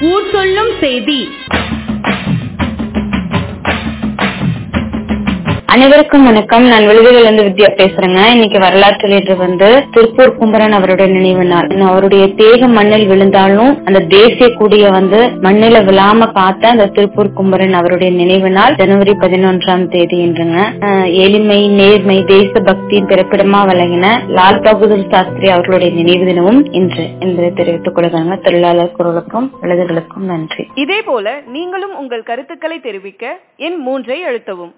ஊர் சொல்லும் செய்தி அனைவருக்கும் வணக்கம் நான் விழுதுகள் இருந்து வித்யா பேசுறேங்க இன்னைக்கு வரலாற்று லீடர் வந்து திருப்பூர் குமரன் அவருடைய நினைவு நாள் அவருடைய தேகம் மண்ணில் விழுந்தாலும் அந்த தேசிய கொடிய வந்து மண்ணில விழாம காத்த அந்த திருப்பூர் குமரன் அவருடைய நினைவு நாள் ஜனவரி பதினொன்றாம் தேதி என்றுங்க அஹ் எளிமை நேர்மை தேச பக்தியின் பிறப்பிடமா விளங்கின லால் பகதூர் சாஸ்திரி அவர்களுடைய நினைவு தினமும் இன்று என்பதை தெரிவித்துக் கொள்கிறாங்க தொழிலாளர் குரலுக்கும் விழுதுகளுக்கும் நன்றி இதே போல நீங்களும் உங்கள் கருத்துக்களை தெரிவிக்க எண் மூன்றை அழுத்தவும்